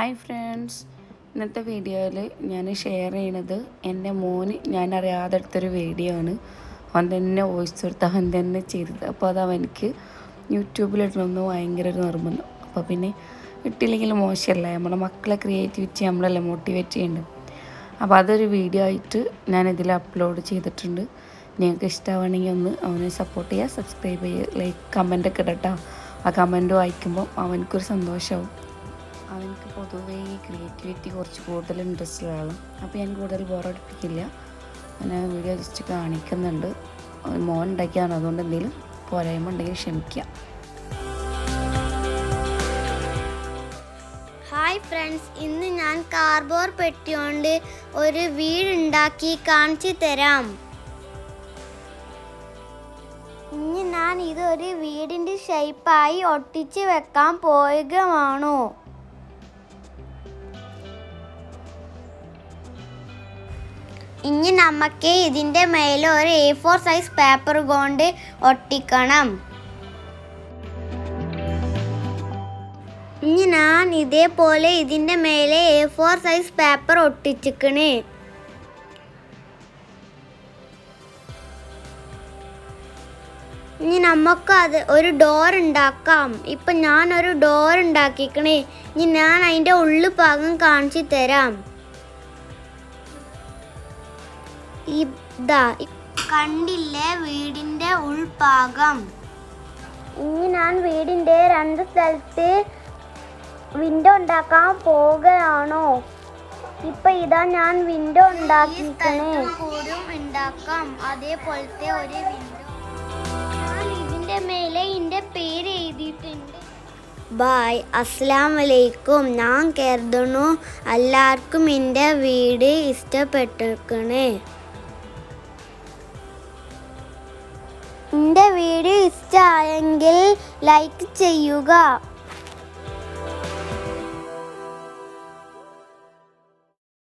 hi friends ഇന്നത്തെ വീഡിയോയിൽ ഞാൻ ഷെയർ ചെയ്യണത് എൻ്റെ മോന് ഞാൻ അറിയാതെ എടുത്തൊരു വീഡിയോ ആണ് അവൻ തന്നെ വോയിസ് കൊടുത്ത് അവൻ തന്നെ ചെയ്തത് അപ്പോൾ അത് അവനക്ക് യൂട്യൂബിലിടണമെന്ന് ഭയങ്കര ഒരു നിർബന്ധം അപ്പോൾ പിന്നെ ഇട്ടില്ലെങ്കിൽ മോശമല്ലേ നമ്മുടെ മക്കളെ ക്രിയേറ്റിവിറ്റി നമ്മളല്ലേ മോട്ടിവേറ്റ് ചെയ്യേണ്ടത് അപ്പോൾ അതൊരു വീഡിയോ ആയിട്ട് ഞാൻ ഇതിൽ അപ്ലോഡ് ചെയ്തിട്ടുണ്ട് നിങ്ങൾക്ക് ഇഷ്ടമാണെങ്കിൽ ഒന്ന് അവനെ സപ്പോർട്ട് ചെയ്യുക സബ്സ്ക്രൈബ് ചെയ്യുക ലൈക്ക് കമൻ്റ് ഒക്കെ ഇടട്ടോ ആ കമൻറ്റ് വായിക്കുമ്പോൾ അവനക്കൊരു സന്തോഷമാവും അവനക്ക് പൊതുവേ ഈ ക്രിയേറ്റിവിറ്റി കുറച്ച് കൂടുതൽ ഇൻട്രസ്റ്റ് ഉള്ള ആളാണ് അപ്പോൾ ഞാൻ കൂടുതൽ ബോറടിപ്പിക്കില്ല ഞാൻ വീഡിയോ ജസ്റ്റ് കാണിക്കുന്നുണ്ട് മോൻ ഉണ്ടാക്കിയാണ് അതുകൊണ്ട് എന്തെങ്കിലും പോരായ്മ ഉണ്ടെങ്കിൽ ക്ഷമിക്കാം ഹായ് ഫ്രണ്ട്സ് ഇന്ന് ഞാൻ കാർബോർ പെട്ടിയോണ്ട് ഒരു വീടുണ്ടാക്കി കാണിച്ചു തരാം ഇനി ഞാൻ ഇതൊരു വീടിൻ്റെ ഷേപ്പായി ഒട്ടിച്ച് വെക്കാൻ പോവുകയാണോ ഇനി നമുക്ക് ഇതിൻ്റെ മേലെ ഒരു എ ഫോർ സൈസ് പേപ്പർ കൊണ്ട് ഒട്ടിക്കണം ഇനി ഞാൻ ഇതേപോലെ ഇതിൻ്റെ മേലെ എ ഫോർ സൈസ് പേപ്പർ ഒട്ടിച്ചിക്കണേ ഇനി നമുക്ക് അത് ഒരു ഡോർ ഉണ്ടാക്കാം ഇപ്പൊ ഞാൻ ഒരു ഡോർ ഉണ്ടാക്കിക്കണേ ഇനി ഞാൻ അതിൻ്റെ ഉള്ളു ഭാഗം കാണിച്ചു തരാം ഇതാ കണ്ടില്ലേ വീടിൻ്റെ ഉൾഭാഗം ഇനി ഞാൻ വീടിൻ്റെ രണ്ട് സ്ഥലത്ത് വിൻഡോ ഉണ്ടാക്കാൻ പോവുകയാണോ ഇപ്പൊ ഇതാ ഞാൻ വിൻഡോ ഉണ്ടാക്കിക്കണേ ഉണ്ടാക്കാം അതേപോലത്തെ ഒരു വിൻഡോ ഞാൻ ഇതിന്റെ മേലെ ഇതിന്റെ പേര് എഴുതിയിട്ടുണ്ട് ബായ് അസ്സാം വലൈക്കും ഞാൻ കരുതുന്നു എല്ലാവർക്കും എൻ്റെ വീട് ഇഷ്ടപ്പെട്ടിരിക്കണേ എൻ്റെ വീഡിയോ ഇഷ്ടമായെങ്കിൽ ലൈക്ക് ചെയ്യുക